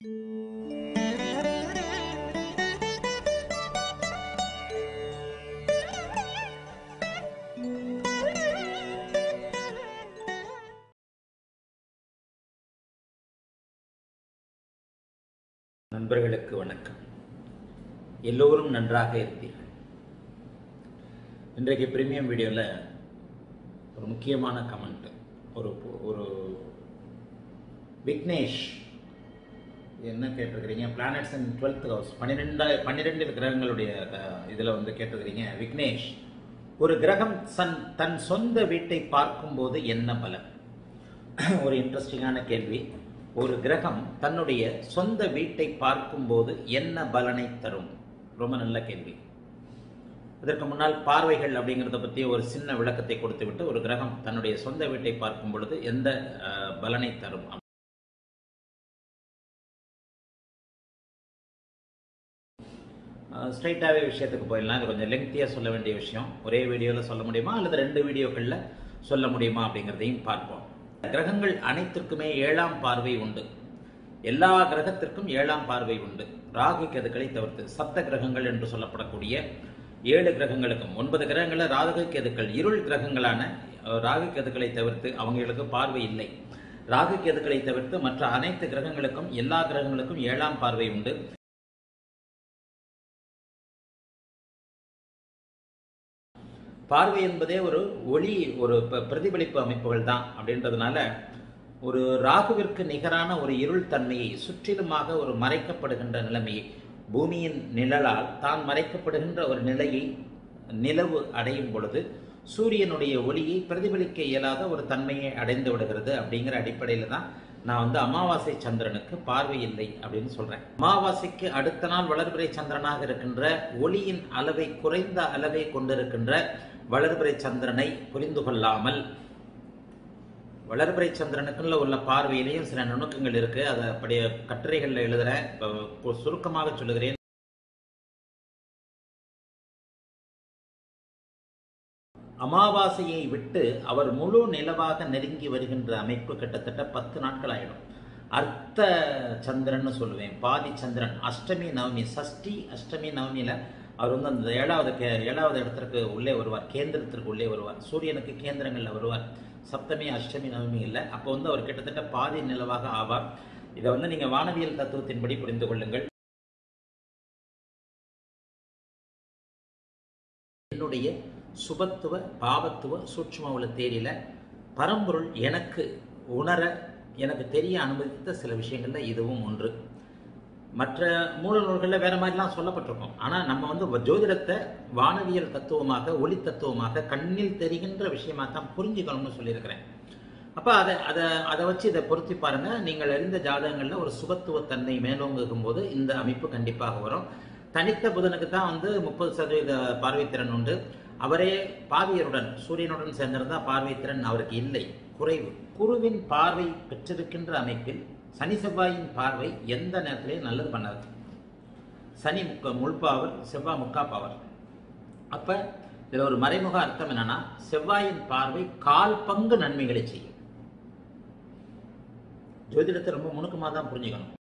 நண்பர்களுக்கு வணக்கம் எல்லோரும் நன்றாக இருப்பீர்கள் இன்றைக்கு பிரீமியம் வீடியோவில் ஒரு முக்கியமான கமெண்ட் ஒரு ஒரு விக்னேஷ் என்ன கேட்டிருக்கிறீங்க பிளானட்ஸ் இன் டுவெல்த் ஹவுஸ் பன்னிரெண்டா பன்னிரெண்டு கிரகங்களுடைய இதில் வந்து கேட்டிருக்கிறீங்க விக்னேஷ் ஒரு கிரகம் சன் தன் சொந்த வீட்டை பார்க்கும்போது என்ன பலன் ஒரு இன்ட்ரெஸ்டிங்கான கேள்வி ஒரு கிரகம் தன்னுடைய சொந்த வீட்டை பார்க்கும்போது என்ன பலனை தரும் ரொம்ப நல்ல கேள்வி இதற்கு முன்னால் பார்வைகள் அப்படிங்கிறத பற்றி ஒரு சின்ன விளக்கத்தை கொடுத்து விட்டு ஒரு கிரகம் தன்னுடைய சொந்த வீட்டை பார்க்கும் பொழுது எந்த அஹ், பலனை தரும் ஸ்ட்ரைட்டாகவே விஷயத்துக்கு போயிடலாம் இது கொஞ்சம் லெங்க்தியாக சொல்ல வேண்டிய விஷயம் ஒரே வீடியோவில் சொல்ல முடியுமா அல்லது ரெண்டு வீடியோக்களில் சொல்ல முடியுமா அப்படிங்கிறதையும் பார்ப்போம் கிரகங்கள் அனைத்திற்குமே ஏழாம் பார்வை உண்டு எல்லா கிரகத்திற்கும் ஏழாம் பார்வை உண்டு ராகு கேதுக்களை தவிர்த்து சப்த கிரகங்கள் என்று சொல்லப்படக்கூடிய ஏழு கிரகங்களுக்கும் ஒன்பது கிரகங்களில் ராகு கேதுக்கள் இருள் கிரகங்களான அஹ், ராகு கேதுக்களை தவிர்த்து அவங்களுக்கு பார்வை இல்லை ராகு கேதுக்களை தவிர்த்து மற்ற அனைத்து கிரகங்களுக்கும் எல்லா கிரகங்களுக்கும் ஏழாம் பார்வை உண்டு பார்வை என்பதே ஒரு ஒளி ஒரு ப- பிரதிபலிப்பு அமைப்புகள் தான் அப்படின்றதுனால ஒரு ராகுவிற்கு நிகரான ஒரு இருள் தன்மையை சுற்றிலுமாக ஒரு மறைக்கப்படுகின்ற நிலைமையை பூமியின் நிழலால் தான் மறைக்கப்படுகின்ற ஒரு நிலையை நிலவு அடையும் பொழுது சூரியனுடைய ஒளியை பிரதிபலிக்க இயலாத ஒரு தன்மையை அடைந்து விடுகிறது அப்படிங்கிற அடிப்படையில் தான் நான் வந்து அமாவாசை சந்திரனுக்கு பார்வை இல்லை அப்படின்னு சொல்றேன் அமாவாசைக்கு அடுத்த நாள் வளர்பிறை சந்திரனாக இருக்கின்ற ஒளியின் அளவை குறைந்த அளவை கொண்டிருக்கின்ற வளர்பிறை சந்திரனை புரிந்து கொள்ளாமல் வளர்பிறை சந்திரனுக்குள்ள உள்ள பார்வையிலையும் சில நுணுக்கங்கள் இருக்கு அதை அப்படியே கட்டுரைகளில் எழுதுறேன் இப்போ சுருக்கமாக சொல்லுகிறேன் அமாவாசையை விட்டு அவர் முழு நிலவாக நெருங்கி வருகின்ற அமைப்பு கிட்டத்தட்ட பத்து நாட்கள் ஆயிடும் அர்த்த சந்திரன்னு சொல்லுவேன் பாதி சந்திரன் அஷ்டமி நவமி சஷ்டி அஷ்டமி நவமியில அவர் வந்து அந்த ஏழாவது கே ஏழாவது இடத்திற்கு உள்ளே வருவார் கேந்திரத்திற்கு உள்ளே வருவார் சூரியனுக்கு கேந்திரங்களில் வருவார் சப்தமி அஷ்டமி நவமி இல்லை அப்போ வந்து அவர் கிட்டத்தட்ட பாதி நிலவாக ஆவார் இதை வந்து நீங்க வானவியல் தத்துவத்தின்படி புரிந்து கொள்ளுங்கள் என்னுடைய சுபத்துவ பாவத்துவ சூட்சும உள்ள தேரியில பரம்பொருள் எனக்கு உணர எனக்கு தெரிய அனுமதித்த சில விஷயங்கள்ல இதுவும் ஒன்று மற்ற மூல நூல்களில் வேற மாதிரிலாம் சொல்லப்பட்டிருக்கும் ஆனால் நம்ம வந்து ஜோதிடத்தை வானவியல் தத்துவமாக ஒளி தத்துவமாக கண்ணில் தெரிகின்ற விஷயமா தான் புரிஞ்சுக்கணும்னு சொல்லியிருக்கிறேன் அப்போ அதை அதை அதை வச்சு இதை பொருத்தி பாருங்க நீங்கள் அறிந்த ஜாதகங்களில் ஒரு சுபத்துவத்தன்மை மேலோங்குகும் போது இந்த அமைப்பு கண்டிப்பாக வரும் தனித்த புதனுக்கு தான் வந்து முப்பது சதவீத பார்வைத்திறன் உண்டு அவரே பாவியருடன் சூரியனுடன் சேர்ந்திருந்தா பார்வைத்திறன் அவருக்கு இல்லை குறைவு குருவின் பார்வை பெற்றிருக்கின்ற அமைப்பில் சனி செவ்வாயின் பார்வை எந்த நேரத்திலையும் நல்லது பண்ணாது சனி முக்க முள்பாவர் செவ்வாய் முக்கா பாவர் அப்ப இதுல ஒரு மறைமுக அர்த்தம் என்னன்னா செவ்வாயின் பார்வை கால் பங்கு நன்மைகளை செய்யும் ஜோதிடத்தை ரொம்ப நுணுக்கமாக தான் புரிஞ்சுக்கணும்